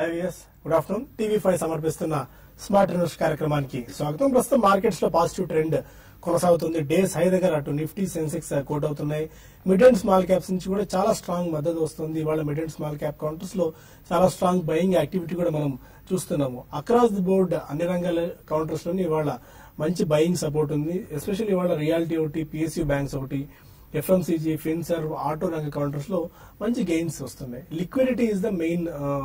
IVS good afternoon TV five సమర్పిస్తున్న smart invest కార్యక్రమానికి స్వాగతం ప్రస్తుతం మార్కెట్స్ లో పాజిటివ్ ట్రెండ్ కొనసాగుతుంది డేస్ హై దగ్గర అటు నిఫ్టీ సెన్సెక్స్ కోట్ అవుతున్నాయి మిడ్ అండ్ స్మాల్ క్యాప్స్ నుంచి కూడా చాలా స్ట్రాంగ్ మద్దతు వస్తుంది ఇవాళ mid and small cap counters లో చాలా స్ట్రాంగ్ బయింగ్ యాక్టివిటీ కూడా మనం చూస్తున్నాము అక్రాస్ ది బోర్డ్ అన్ని రంగాల కౌంటర్స్ లోని ఇవాళ మంచి బయింగ్ సపోర్ట్ ఉంది ఎస్పెషల్లీ ఇవాళ రియాలిటీ ఒకటి పిఎస్యూ బ్యాంక్స్ ఒకటి ఎఫ్ఎంసీజీ ఫిన్సర్వ్ ఆటో రంగ కౌంటర్స్ లో మంచి గెయిన్స్ వస్తున్నాయి liquidity is the main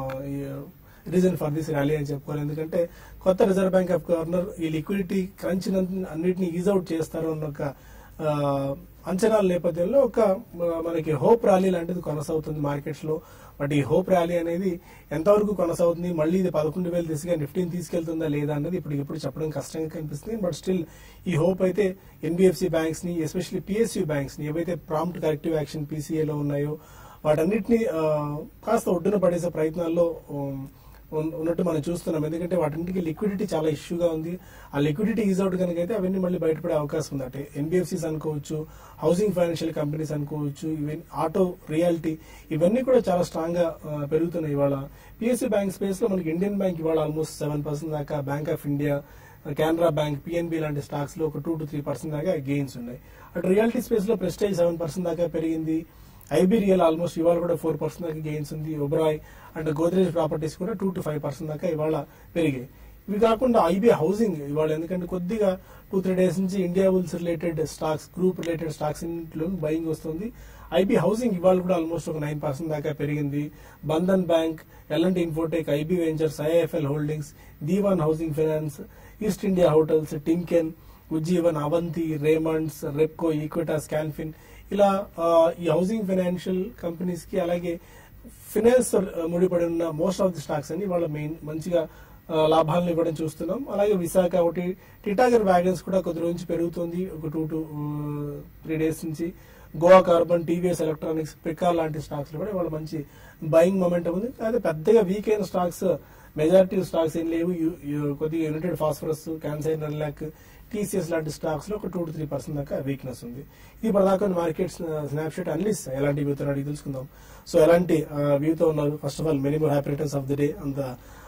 reason for this rally అని చెప్పుకోవాలి ఎందుకంటే కొత్త రిజర్వ్ బ్యాంక్ ఆఫ్ గవర్నర్ ఈ లిక్విడిటీ క్రంచ్ అన్నిటిని ఈజ్ అవుట్ చేస్తారు అన్న ఒక ఆ, అంచనాల నేపథ్యంలో ఒక ఆ, మనకి హోప్ ర్యాలీ లాంటిది కొనసాగుతుంది మార్కెట్స్ లో బట్ ఈ హోప్ ర్యాలీ అనేది ఎంతవరకు కొనసాగుతుంది మళ్ళీ ఇది పదకొండు వేలు దిశగా నిఫ్టీని తీసుకెళ్తుందా లేదా అనేది ఇప్పుడు ఇప్పుడు చెప్పడం కష్టంగా కనిపిస్తుంది బట్ స్టిల్ ఈ హోప్ అయితే ఎన్బిఎఫ్సి బ్యాంక్స్ ని ఎస్పెషల్లీ పిఎస్యూ బ్యాంక్స్ ని ఏవైతే ప్రాంప్ట్ కరెక్టివ్ యాక్షన్ పీసీఏలో ఉన్నాయో వాటన్నిటిని ఆ, కాస్త ఒడ్డున పడేసే ప్రయత్నాల్లో ఉమ్, ఉన్- ఉన్నట్టు మనం చూస్తున్నాం ఎందుకంటే వాటింటికి లిక్విడిటీ చాలా ఇష్యూగా ఉంది ఆ లిక్విడిటీ ఈజ్ అవుట్ కనుక అయితే అవన్నీ మళ్ళీ బయటపడే అవకాశం ఉంది అంటే ఎన్బిఎఫ్సిస్ అనుకోవచ్చు హౌసింగ్ ఫైనాన్షియల్ కంపెనీస్ అనుకోవచ్చు ఈవెన్ ఆటో రియాలిటీ ఇవన్నీ కూడా చాలా స్ట్రాంగ్ గా ఆ, పెరుగుతున్నాయి ఇవాళ పిఎస్సీ బ్యాంక్ స్పేస్ లో మనకి ఇండియన్ బ్యాంక్ ఇవాళ ఆల్మోస్ట్ సెవెన్ పర్సెంట్ దాకా Bank of India Canara Bank PNB లాంటి స్టాక్స్ లో ఒక టూ టు త్రీ పర్సెంట్ దాకా గెయిన్స్ ఉన్నాయి అటు రియాలిటీ స్పేస్ లో ప్రెస్టేజ్ సెవెన్ పర్సెంట్ దాకా పెరిగింది ఐబీ రియల్ ఆల్మోస్ట్ ఇవాళ కూడా ఫోర్ పర్సెంట్ దాకా గెయిన్స్ ఉంది ఒబ్రాయ్ అండ్ గోద్రేజ్ ప్రాపర్టీస్ కూడా టూ టు ఫైవ్ పర్సెంట్ దాకా ఇవాళ పెరిగాయి ఇవి కాకుండా ఐబీ హౌసింగ్ ఇవాళ ఎందుకంటే కొద్దిగా టూ త్రీ డేస్ నుంచి Indiabulls related stocks group related stocks ఇంట్లో బయింగ్ వస్తుంది ఐబీ హౌసింగ్ ఇవాళ కూడా ఆల్మోస్ట్ ఒక నైన్ పర్సెంట్ దాకా పెరిగింది Bandhan Bank L and T Infotech IB ventures IFL holdings Dewan housing finance East India hotels Timken Ujjivan Avanti Raymonds Repco Equitas స్కాన్ఫిన్ ఇలా ఆ, ఈ హౌసింగ్ ఫైనాన్షియల్ కంపెనీస్ కి అలాగే ఫినాన్స్ ముడిపడి ఉన్న మోస్ట్ ఆఫ్ ది స్టాక్స్ అని వాళ్ళ మెయిన్ మంచిగా ఆ, లాభాలను ఇవ్వడం చూస్తున్నాం అలాగే విశాఖ ఒకటి టిటాగర్ వ్యాగన్స్ కూడా కొద్ది రోజు నుంచి పెరుగుతుంది ఒక టూ టు త్రీ డేస్ నుంచి గోవా కార్బన్ టీవీఎస్ ఎలక్ట్రానిక్స్ పికార్ లాంటి స్టాక్స్ లో కూడా ఇవాళ మంచి బయింగ్ మొమెంటం ఉంది అదే పెద్దగా వీక్ అయిన స్టాక్స్ మెజారిటీ స్టాక్స్ ఏం లేవు యు- యు- కొద్దిగా యునైటెడ్ ఫాస్ఫరస్ క్యాన్సర్ నర్లాక్ టీసీఎస్ లాంటి స్టాక్స్ లో ఒక టూ టు త్రీ పర్సెంట్ దాకా వీక్నెస్ ఉంది ఇది ప్రధాన మార్కెట్ స్నాప్ షాట్ అన్లిస్ ఎలాంటి వ్యూతో అడిగి తెలుసుకుందాం సో ఎలాంటి వ్యూతో ఉన్నారు first of all many more happy returns of the day and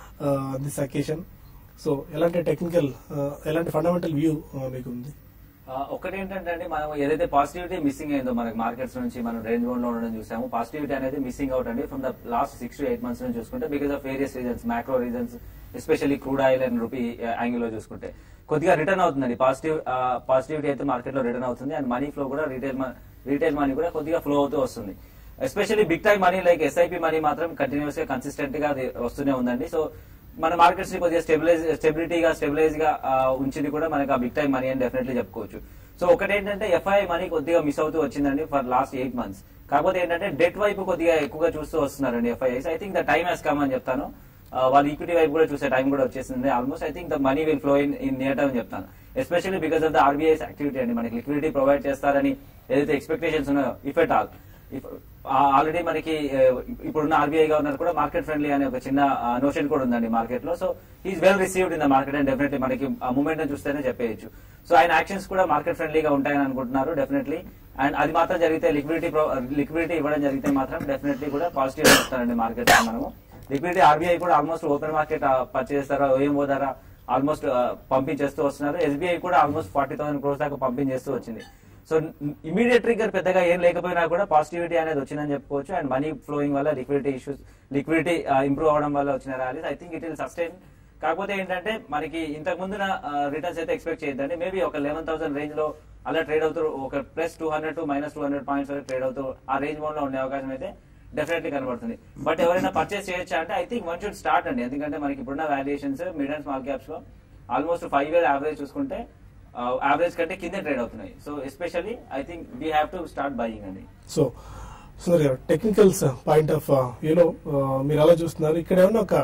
this occasion so ఎలాంటి టెక్నికల్ ఎలాంటి ఫండమెంటల్ వ్యూ మీకు ఉంది ఆ, ఒకటి ఏంటంటే అండి మనం ఏదైతే పాజిటివిటీ మిస్సింగ్ అయిందో మనకి మార్కెట్స్ నుంచి మనం రేంజ్ వన్ లో ఉండడం చూసాము పాజిటివిటీ అనేది మిస్సింగ్ అవుట్ అండి from the last six to eight months నుంచి చూసుకుంటే because of various reasons macro reasons especially crude oil and rupee angle లో చూసుకుంటే కొద్దిగా రిటర్న్ అవుతుందండి పాజిటివ్ పాజిటివిటీ అయితే మార్కెట్ లో రిటర్న్ అవుతుంది అండ్ మనీ ఫ్లో కూడా రీటైల్ రీటైల్ మనీ కూడా కొద్దిగా ఫ్లో అవుతూ వస్తుంది especially big time money like SIP money మాత్రం కంటిన్యూస్ గా కన్సిస్టెంట్ గా అది వస్తూనే ఉందండి సో మన మార్కెట్స్ ని కొద్దిగా స్టెబిలైజ్ స్టెబిలిటీగా స్టెబిలైజ్ గా ఆ, ఉంచింది కూడా మనకి ఆ బిగ్ టైం మనీ అని డెఫినెట్లీ చెప్పుకోవచ్చు సో ఒకటి ఏంటంటే ఎఫ్ఐ మనీ కొద్దిగా మిస్ అవుతూ వచ్చిందండి ఫర్ లాస్ట్ ఎయిట్ మంత్స్ కాకపోతే ఏంటంటే డెట్ వైపు కొద్దిగా ఎక్కువగా చూస్తూ వస్తున్నారండి FIIs I think the time has come అని చెప్తాను ఆ, వాళ్ళ ఈక్విటీ వైపు కూడా చూసే టైం కూడా వచ్చేసింది almost I think the money will flow in in near term చెప్తాను especially because of the RBI's activity అండి మనకి లిక్విడిటీ ప్రొవైడ్ చేస్తారని ఏదైతే ఎక్స్పెక్టేషన్స్ ఉన్నాయో ఇఫ్ ఎట్ ఆల్ ఆల్రెడీ మనకి ఆ, ఇప్పుడున్న ఆర్బీఐ గవర్నర్ కూడా మార్కెట్ ఫ్రెండ్లీ అనే ఒక చిన్న నోషన్ కూడా ఉందండి మార్కెట్ లో so is well received in the market and definitely మనకి ఆ మూమెంట్ చూస్తేనే చెప్పేయచ్చు సో ఆయన యాక్షన్స్ కూడా మార్కెట్ ఫ్రెండ్లీగా ఉంటాయని అనుకుంటున్నారు డెఫినెట్లీ అండ్ అది మాత్రం జరిగితే లిక్విడిటీ లిక్విడిటీ ఇవ్వడం జరిగితే మాత్రం డెఫినెట్లీ కూడా పాజిటివ్ వస్తారండి మార్కెట్ మనము లిక్విడిటీ ఆర్బీఐ కూడా ఆల్మోస్ట్ ఓపెన్ మార్కెట్ పర్చేస్ ధర ఓఎంఓ ధర ఆల్మోస్ట్ పంపించేస్తూ వస్తున్నారు ఎస్బీఐ కూడా ఆల్మోస్ట్ ఫార్టీ థౌసండ్ క్రోర్స్ దాకా పంపించేస్తూ వచ్చింది సో ఇమీడియట్ ట్రిగర్ పెద్దగా ఏం లేకపోయినా కూడా పాజిటివిటీ అనేది వచ్చిందని చెప్పుకోవచ్చు అండ్ మనీ ఫ్లోయింగ్ వల్ల లిక్విడిటీ ఇష్యూస్ లిక్విడిటీ ఇంప్రూవ్ అవడం వల్ల వచ్చిన rallies I think it will sustain కాకపోతే ఏంటంటే మనకి ఇంతకు ముందున రిటర్న్స్ అయితే ఎక్స్పెక్ట్ చేయొద్దండి మేబీ ఒక లెవెన్ థౌసండ్ రేంజ్ లో అలా ట్రేడ్ అవుతూ ఒక plus two hundred to minus two hundred points వరకు ట్రేడ్ అవుతూ ఆ రేంజ్ లో ఉండే అవకాశం అయితే డెఫినెట్లీ కనబడుతుంది బట్ ఎవరైనా పర్చేస్ చేయొచ్చా అంటే I think one should start అండి ఎందుకంటే మనకి ఇప్పుడున్న valuations mid and small caps లో ఆల్మోస్ట్ ఫైవ్ ఇయర్ యావరేజ్ చూసుకుంటే యావరేజ్ కంటే కింద ట్రేడ్ అవుతున్నాయి so especially I think we have to start buying అండి సో సుందర్ గారు టెక్నికల్స్ పాయింట్ ఆఫ్ వ్యూలో మీరు అలా చూస్తున్నారు ఇక్కడ ఏమన్నా ఒక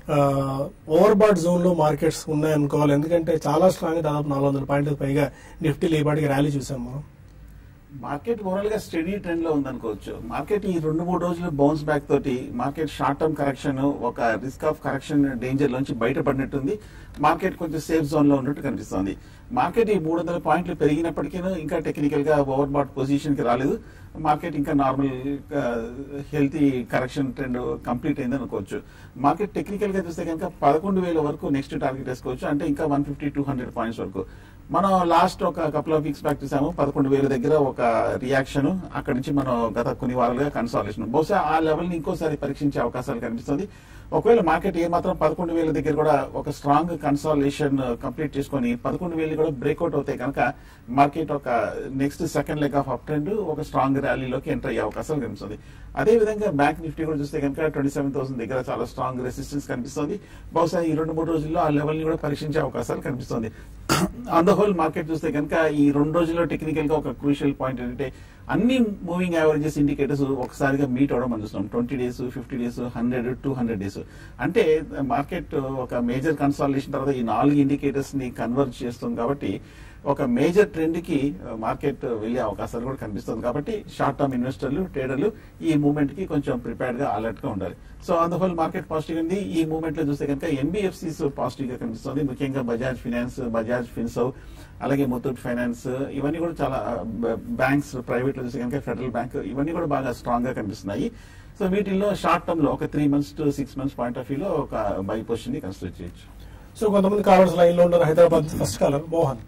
ఓవర్ బాట్ జోన్ లో మార్కెట్స్ ఉన్నాయనుకోవాలి ఎందుకంటే చాలా స్ట్రాంగ్ దాదాపు నాలుగు వందల పాయింట్లకు పైగా నిఫ్టీ లేపాటికి ర్యాలీ చూసాం మనం మార్కెట్ ఓవరాల్ గా స్టడీ ట్రెండ్ లో ఉందనుకోవచ్చు మార్కెట్ ఈ రెండు మూడు రోజులు బౌన్స్ బ్యాక్ తోటి మార్కెట్ షార్ట్ టర్మ్ కరెక్షన్ ఒక రిస్క్ ఆఫ్ కరెక్షన్ డేంజర్ లోంచి బయటపడినట్టుంది మార్కెట్ కొంచెం సేఫ్ జోన్ లో ఉన్నట్టు కనిపిస్తోంది మార్కెట్ ఈ మూడు వందల పాయింట్లు పెరిగినప్పటికీ ఇంకా టెక్నికల్ గా ఓవర్ బాట్ పొజిషన్ కి రాలేదు మార్కెట్ ఇంకా normal healthy correction trend complete అయింది అనుకోవచ్చు మార్కెట్ టెక్నికల్ గా చూస్తే కనుక పదకొండు వేల వరకు నెక్స్ట్ టార్గెట్ వేసుకోవచ్చు అంటే ఇంకా one fifty two hundred points వరకు మనం లాస్ట్ ఒక కపుల్ ఆఫ్ వీక్స్ బ్యాక్ చూసాము పదకొండు వేల దగ్గర ఒక రియాక్షన్ అక్కడ నుంచి మనం గత కొన్ని వారాలుగా కన్సాలేషన్ బహుశా ఆ లెవెల్ ని ఇంకోసారి పరీక్షించే అవకాశాలు కనిపిస్తుంది ఒకవేళ మార్కెట్ ఏ మాత్రం పదకొండు వేల దగ్గర కూడా ఒక స్ట్రాంగ్ కన్సాలేషన్ కంప్లీట్ చేసుకొని పదకొండు వేలు కూడా బ్రేక్అవుట్ అవుతాయి కనుక మార్కెట్ ఒక next second leg of up trend ఒక స్ట్రాంగ్ ర్యాలీలోకి ఎంటర్ అయ్యే అవకాశం కనిపిస్తుంది అదే విధంగా బ్యాంక్ నిఫ్టీ కూడా చూస్తే కనుక ట్వంటీ సెవెన్ థౌసండ్ దగ్గర చాలా స్ట్రాంగ్ రెసిస్టెన్స్ కనిపిస్తుంది బహుశా ఈ రెండు మూడు రోజుల్లో ఆ లెవెల్ ని కూడా పరీక్షించే అవకాశాలు కనిపిస్తుంది ఆన్ ద హోల్ మార్కెట్ చూస్తే కనుక ఈ రెండు రోజుల్లో టెక్నికల్ గా ఒక క్రూషియల్ పాయింట్ ఏంటంటే అన్ని మూవింగ్ యావరేజెస్ ఇండికేటర్స్ ఒకసారిగా మీట్ అవడం మనం చూస్తున్నాం twenty days fifty days hundred two hundred days అంటే మార్కెట్ ఒక మేజర్ కన్సాలిడేషన్ తర్వాత ఈ నాలుగు ఇండికేటర్స్ ని కన్వర్ట్ చేస్తుంది కాబట్టి ఒక మేజర్ ట్రెండ్ కి మార్కెట్ వెళ్లే అవకాశాలు కూడా కనిపిస్తుంది కాబట్టి షార్ట్ టర్మ్ ఇన్వెస్టర్లు ట్రేడర్లు ఈ మూవ్మెంట్ కి కొంచెం ప్రిపేర్డ్ గా అలర్ట్ గా ఉండాలి so on the whole market positive ఉంది ఈ మూవ్మెంట్ లో చూస్తే కనుక ఎన్బిఎఫ్సిస్ పాజిటివ్ గా కనిపిస్తుంది ముఖ్యంగా బజాజ్ ఫినాన్స్ బజాజ్ ఫిన్సవ్ అలాగే ముత్తూట్ ఫైనాన్స్ ఇవన్నీ కూడా చాలా బ్యాంక్స్ ప్రైవేట్ లో చూస్తే కనుక ఫెడరల్ బ్యాంక్ ఇవన్నీ కూడా బాగా స్ట్రాంగ్ గా కనిపిస్తున్నాయి సో వీటిల్లో షార్ట్ టర్మ్ లో ఒక three months to six months point of view లో ఒక బై పొజిషన్ ని కన్సిడర్ చేయొచ్చు సో కొంతమంది కాలర్స్ లైన్ లో ఉన్నారు హైదరాబాద్ ఫస్ట్ కాలర్ మోహన్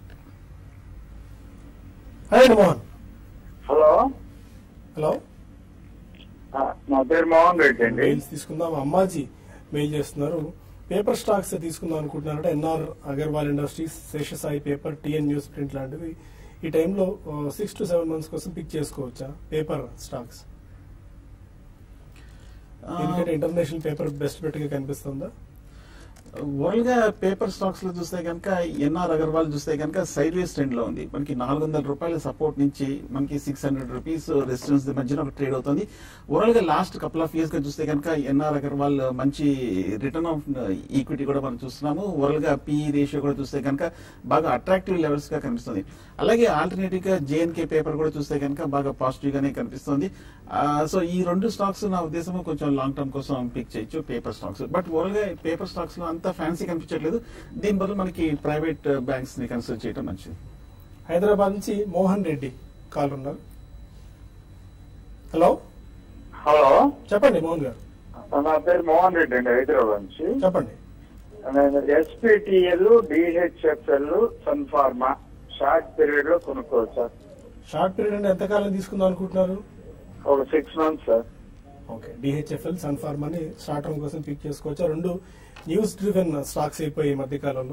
అదే మోహన్ హలో హలో ఆ, నా పేరు మోహన్ రెడ్డి అండి మెయిల్స్ తీసుకుందాం అమ్మాజీ మెయిల్ చేస్తున్నారు పేపర్ స్టాక్స్ తీసుకుందాం అనుకుంటున్నారంటే NR Agarwal industries Seshasayee paper TN news print లాంటివి ఈ టైంలో సిక్స్ టు సెవెన్ మంత్స్ కోసం పిక్ చేసుకోవచ్చా పేపర్ స్టాక్స్ ఎందుకంటే ఇంటర్నేషనల్ పేపర్ బెస్ట్ బెట్ గా కనిపిస్తుందా వరల్డ్ గా పేపర్ స్టాక్స్ లో చూస్తే కనుక ఎన్ఆర్ అగర్వాల్ చూస్తే కనుక సైడ్ వేస్ ట్రెండ్ లో ఉంది మనకి నాలుగు వందల రూపాయల సపోర్ట్ నుంచి మనకి సిక్స్ హండ్రెడ్ రూపీస్ రెసిస్టెన్స్ మధ్యన ఒక ట్రేడ్ అవుతుంది ఓవరాల్ గా లాస్ట్ కపుల్ ఆఫ్ ఇయర్స్ గా చూస్తే కనుక ఎన్ఆర్ అగర్వాల్ మంచి రిటర్న్ ఆఫ్ ఈక్విటీ కూడా మనం చూస్తున్నాము ఓవరాల్ గా పిఈ రేషియో కూడా చూస్తే కనుక బాగా అట్రాక్టివ్ లెవెల్స్ గా కనిపిస్తుంది అలాగే ఆల్టర్నేటివ్ గా జేఎన్కే పేపర్ కూడా చూస్తే కనుక బాగా పాజిటివ్ గానే కనిపిస్తుంది సో ఈ రెండు స్టాక్స్ నా ఉద్దేశం కొంచెం లాంగ్ టర్మ్ కోసం పిక్ చేయొచ్చు పేపర్ స్టాక్స్ బట్ ఓవరాల్ గా పేపర్ స్టాక్స్ లో అంత ఫ్యాన్సీ కనిపించట్లేదు దీని బదులు మనకి ప్రైవేట్ బ్యాంక్స్ ని కన్సిడర్ చేయడం మంచిది హైదరాబాద్ నుంచి మోహన్ రెడ్డి కాల్ ఉన్నారు హలో హలో చెప్పండి మోహన్ గారు నా పేరు మోహన్ రెడ్డి అండి హైదరాబాద్ నుంచి చెప్పండి నేను SPTL DHFL Sun Pharma short period లో కొనుక్కోవచ్చు సార్ షార్ట్ పీరియడ్ అంటే ఎంతకాలం తీసుకుందాం అనుకుంటున్నారు ఒక six months sir okay DHFL Sun Pharma అని షార్ట్ టర్మ్ కోసం పిక్ చేసుకోవచ్చు రెండు న్యూస్ డ్రివెన్ స్టాక్స్ అయిపోయి ఈ మధ్య కాలంలో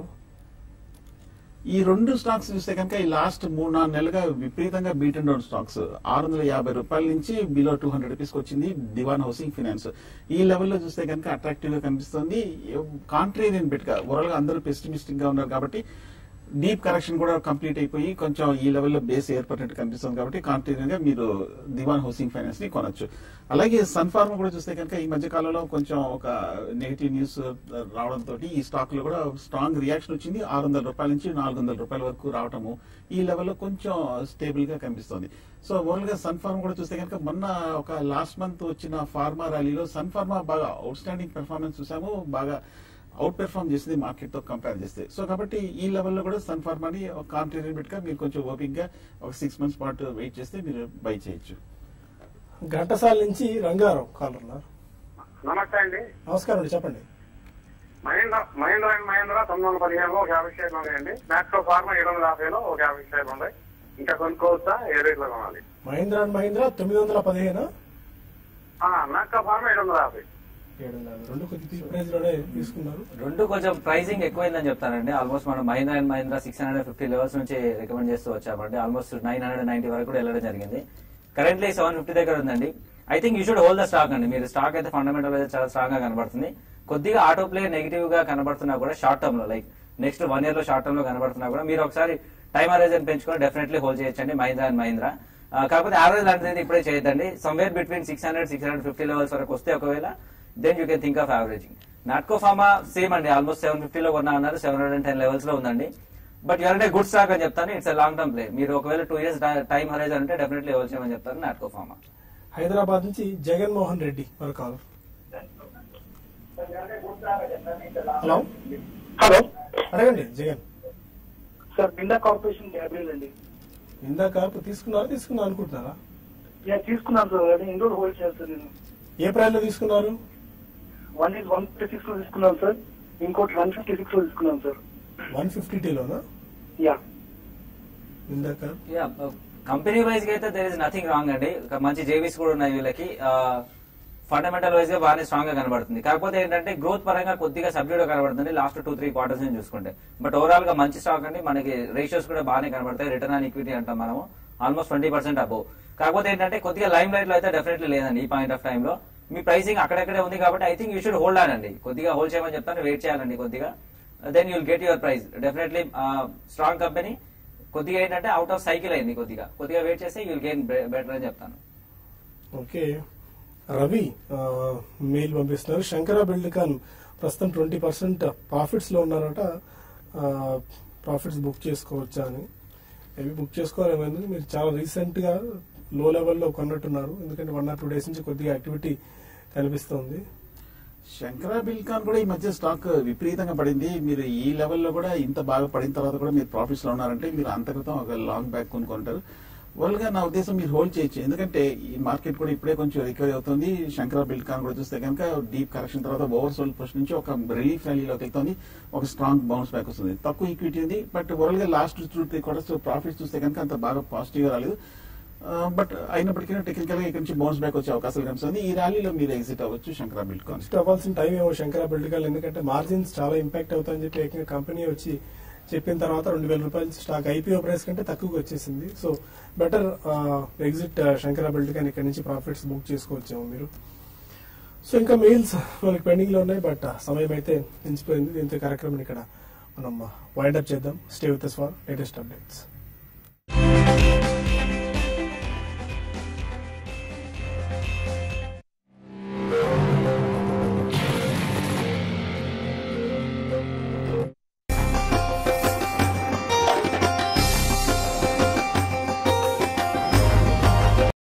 ఈ రెండు స్టాక్స్ చూస్తే కనుక ఈ లాస్ట్ మూడు నాలుగు నెలలుగా విపరీతంగా బీట్ అండ్ డౌన్ స్టాక్స్ ఆరు వందల యాభై రూపాయల నుంచి బిలో టూ హండ్రెడ్ రూపీస్ వచ్చింది దివాన్ హౌసింగ్ ఫైనాన్స్ ఈ లెవెల్లో చూస్తే కనుక అట్రాక్టివ్ గా కనిపిస్తుంది కాంట్రేరియన్ బెట్ గా ఓవరాల్ గా అందరూ పెస్టిమిస్టిక్ గా ఉన్నారు కాబట్టి డీప్ కరెక్షన్ కూడా కంప్లీట్ అయిపోయి కొంచెం ఈ లెవెల్లో బేస్ ఏర్పడినట్టు కనిపిస్తుంది కాబట్టి కాంట్రేరియన్ గా మీరు దివాన్ హౌసింగ్ ఫైనాన్స్ ని కొనొచ్చు అలాగే సన్ఫార్మ్ కూడా చూస్తే కనుక ఈ మధ్య కాలంలో కొంచెం ఒక నెగిటివ్ న్యూస్ రావడంతో ఈ స్టాక్ లో కూడా స్ట్రాంగ్ రియాక్షన్ వచ్చింది ఆరు వందల రూపాయల నుంచి నాలుగు వందల రూపాయల వరకు రావటము ఈ లెవెల్లో కొంచెం స్టేబుల్ గా కనిపిస్తుంది సో ఓవరాల్ గా సన్ ఫార్మా కూడా చూస్తే కనుక మొన్న ఒక లాస్ట్ మంత్ వచ్చిన ఫార్మా ర్యాలీలో సన్ ఫార్మా బాగా అవుట్ స్టాండింగ్ పెర్ఫార్మెన్స్ చూసాము బాగా అవుట్ పెర్ఫార్మ్ చేసింది మార్కెట్ తో కంపేర్ చేస్తే సో కాబట్టి ఈ లెవెల్లో కూడా సన్ ఫార్మాని ఒక కాంట్రీరియన్ పెట్టుగా మీరు కొంచెం ఓపిక్ గా ఒక సిక్స్ మంత్స్ పాటు వెయిట్ చేస్తే మీరు బై చేయొచ్చు ఘంటసాల నుంచి రంగారావు కాల్ ఉన్నారు నమస్తే అండి నమస్కారం అండి చెప్పండి మహేంద్ర మహేంద్ర అండ్ మహేంద్ర తొమ్మిది వందల పదిహేనులో ఒక యాభై షేర్లు ఉన్నాయండి మ్యాక్సో ఫార్మా ఏడు వందల యాభైలో ఒక యాభై షేర్లు ఉన్నాయి ఇంకా కొనుక్కోవచ్చా ఏ రేట్లో కొనాలి మహీంద్రా అండ్ మహీంద్రా తొమ్మిది వందల పదిహేను మ్యాక్సో ఫార్మా ఏడు వందల యాభై ఏడు వందల యాభై. రెండు కొద్ది ప్రైజ్ లోనే తీసుకున్నారు రెండు కొంచెం ప్రైసింగ్ ఎక్కువైందని చెప్తానండి ఆల్మోస్ట్ మనం Mahindra and Mahindra six hundred fifty levels నుంచి రికమెండ్ చేస్తూ వచ్చామండి ఆల్మోస్ట్ నైన్ హండ్రెడ్ నైన్టీ వరకు కూడా వెళ్ళడం జరిగింది కరెంట్లీ సెవెన్ ఫిఫ్టీ దగ్గర ఉందండి I think you should hold the stock అండి మీరు స్టాక్ అయితే ఫండమెంటల్ అయితే చాలా స్ట్రాంగ్ గా కనబడుతుంది కొద్దిగా ఆటో ప్లే నెగిటివ్ గా కనబడుతున్నా కూడా షార్ట్ టర్మ్ లో లైక్ నెక్స్ట్ వన్ ఇయర్ లో షార్ట్ టర్మ్ లో కనబడుతున్నా కూడా మీరు ఒకసారి టైం అరేజన్ పెంచుకొని డెఫినెట్లీ హోల్డ్ చేయొచ్చండి మహీంద్రా అండ్ మహీంద్రా ఆ, కాకపోతే యావరేజ్ లాంటిది ఇప్పుడే చేయొద్దండి somewhere between six hundred six hundred fifty levels వరకు వస్తే ఒకవేళ then you can think of averaging Natco pharma same అండి ఆల్మోస్ట్ సెవెన్ ఫిఫ్టీలో కొన్నా అన్నారు సెవెన్ హండ్రెడ్ టెన్ లెవెల్స్ లో ఉందండి but you're a good stock అని చెప్తాను ఇట్స్ లాంగ్ టర్మ్ ప్లే మీరు ఒకవేళ టూ ఇయర్స్ టైం హరైజన్ అంటే డెఫినెట్లీ ఎవరు చేయమని చెప్తాను నాట్కో ఫార్మా హైదరాబాద్ నుంచి జగన్మోహన్ రెడ్డి మన కాలర్ హలో హలో అడగండి జగన్ సార్ బిందా కార్పొరేషన్ క్యాబినెట్ అండి ఇందాక కార్పు తీసుకున్నారా తీసుకున్నా అనుకుంటున్నారా నేను తీసుకున్నాను సార్ అది ఇండోర్ హోల్డ్ చేస్తాను నేను ఏ ప్రైస్ లో తీసుకున్నారు one is one fifty six లో తీసుకున్నాను సార్ ఇంకోటి వన్ ఫిఫ్టీ సిక్స్ లో తీసుకున్నాను సార్ వన్ ఫిఫ్టీ టీలోనా యా ఇందాక యా కంపెనీ వైజ్ గా అయితే దేర్ ఇస్ నథింగ్ రాంగ్ అండి ఒక మంచి జేవీస్ కూడా ఉన్నాయి వీళ్ళకి ఫండమెంటల్ వైజ్ గా బాగానే స్ట్రాంగ్ గా కనబడుతుంది కాకపోతే ఏంటంటే గ్రోత్ పరంగా కొద్దిగా సబ్డ్యూడ్ గా కనబడుతుంది లాస్ట్ టూ త్రీ క్వార్టర్స్ నుంచి చూసుకుంటే బట్ ఓవరాల్ గా మంచి స్టాక్ అండి మనకి రేషియోస్ కూడా బాగానే కనబడతాయి రిటర్న్ ఆన్ ఈక్విటీ అంటాం మనము ఆల్మోస్ట్ ట్వంటీ పర్సెంట్ అబో కాకపోతే ఏంటంటే కొద్దిగా లైమ్ లైట్ లో అయితే డెఫినెట్లీ లేదండి ఈ పాయింట్ ఆఫ్ టైం లో మీ ప్రైసింగ్ అక్కడక్కడే ఉంది కాబట్టి I think you should hold on అండి కొద్దిగా హోల్డ్ చేయమని చెప్తాను వెయిట్ చేయాలండి కొద్దిగా then you'll get your price definitely strong company కొద్దిగా ఏంటంటే అవుట్ ఆఫ్ సైకిల్ అయింది కొద్దిగా కొద్దిగా వెయిట్ చేస్తే యుల్ గెయిన్ బెటర్ అని చెప్తాను ఓకే రవి ఆ, మెయిల్ పంపిస్తున్నారు శంకర బిల్డ్కాన్ ప్రస్తుతం ట్వంటీ పర్సెంట్ ప్రాఫిట్స్ లో ఉన్నారట ప్రాఫిట్స్ బుక్ చేసుకోవచ్చా అని అవి బుక్ చేసుకోవాలేమైంది మీరు చాలా రీసెంట్ గా లో లెవెల్లో కొన్నట్టున్నారు ఎందుకంటే వన్ ఆర్ టూ డేస్ నుంచి కొద్దిగా యాక్టివిటీ కనిపిస్తుంది శంకరా బిల్కాన్ కూడా ఈ మధ్య స్టాక్ విపరీతంగా పడింది మీరు ఈ లెవెల్లో కూడా ఇంత బాగా పడిన తర్వాత కూడా మీరు ప్రాఫిట్స్ లో ఉన్నారంటే మీరు అంత క్రితం ఒక లాంగ్ బ్యాక్ కొనుక్కుంటారు వరల్డ్ గా నా ఉద్దేశం మీరు హోల్డ్ చేయొచ్చు ఎందుకంటే ఈ మార్కెట్ కూడా ఇప్పుడే కొంచెం రికవరీ అవుతుంది శంకరా బిల్కాన్ కూడా చూస్తే కనుక డీప్ కరెక్షన్ తర్వాత ఓవర్ సోల్ పుష్ నుంచి ఒక రిలీఫ్ ర్యాలీలో వెళ్తుంది ఒక స్ట్రాంగ్ బౌన్స్ బ్యాక్ వస్తుంది తక్కువ ఈక్విటీ ఉంది బట్ వరల్డ్ గా last two three quarters profits చూస్తే కనుక అంత బాగా పాజిటివ్ గా రాలేదు బట్ అయినప్పటికీ టెక్నికల్ గా ఇక్కడ నుంచి బౌన్స్ బ్యాక్ వచ్చే అవకాశాలు కనిపిస్తుంది ఈ ర్యాలీలో మీరు ఎగ్జిట్ అవ్వచ్చు శంకరా బిల్కాన్ నెక్స్ట్ అవ్వాల్సిన టైం ఏమో శంకర బిల్డ్కాన్ ఎందుకంటే మార్జిన్స్ చాలా ఇంపాక్ట్ అవుతాయని చెప్పి ఏకంగా కంపెనీ వచ్చి చెప్పిన తర్వాత రెండు వేల రూపాయల స్టాక్ ఐపీఓ ప్రైస్ కంటే తక్కువగా వచ్చేసింది so better exit Shankara Buildcon ఇక్కడ నుంచి ప్రాఫిట్స్ బుక్ చేసుకోవచ్చేమో మీరు సో ఇంకా మెయిల్స్ మనకి పెండింగ్ లో ఉన్నాయి బట్ సమయం అయితే మించిపోయింది దీంతో ఈ కార్యక్రమం ఇక్కడ మనం వైండ్ అప్ చేద్దాం stay with for latest updates